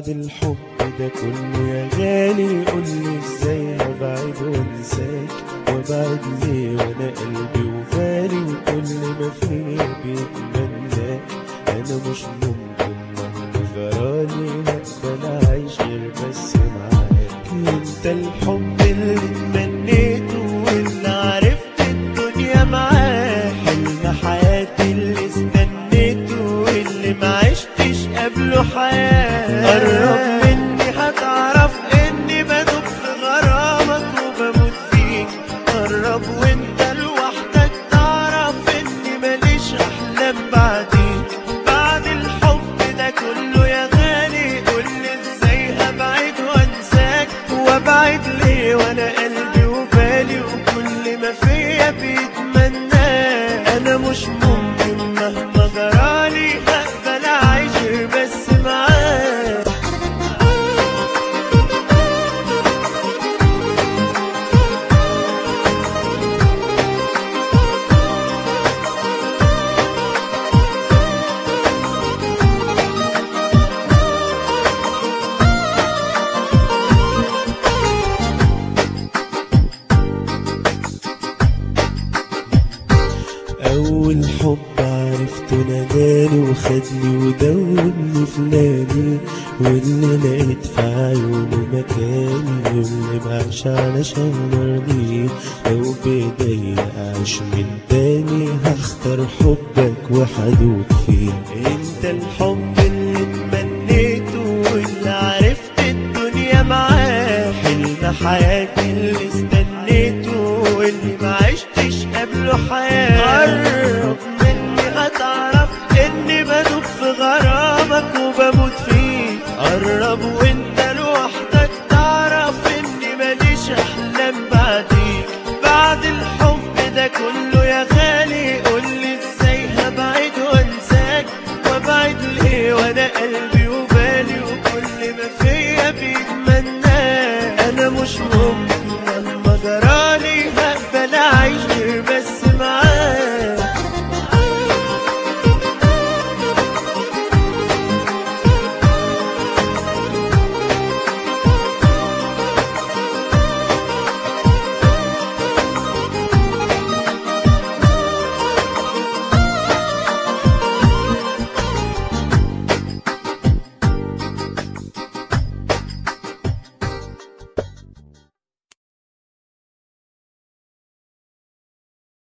بعد الحب ده كله يا غالي قولي ازاي هبعد وانساك وابعد ليه وانا قلبي وغالي وكل ما فيا بيتمناك انا مش ممكن مهما جرالي هقبل اعيش غير بس معاك انت الحب اللي تمنيته واللي عرفت الدنيا معاه حلم حياتي اللي استنيته واللي ما عشتش قبله حياة قرب مني هتعرف اني بدوب في غرامك وبموت فيك قرب وانت لوحدك تعرف اني ماليش احلام بعديك بعد الحب ده كله يا غالي قولي ازاي هبعد وانساك وابعد ليه وانا قلبي وبالي وكل ما فيا بيتمنى انا مش ممكن مهما جرالي هقبل اعيش غير بس معاك أول حب عرفته ناداني وخدني ودوبني في ليالي واللي لقيت في عيونه مكاني واللي بعيش علشان مرضيه لو بإيديا أعيش من تاني هختار حبك وحدوب فيه انت الحب اللي تمنيته واللي عرفت الدنيا معاه حلم حياتي اللي استنيته واللي ما عشتش قبله حياة قرب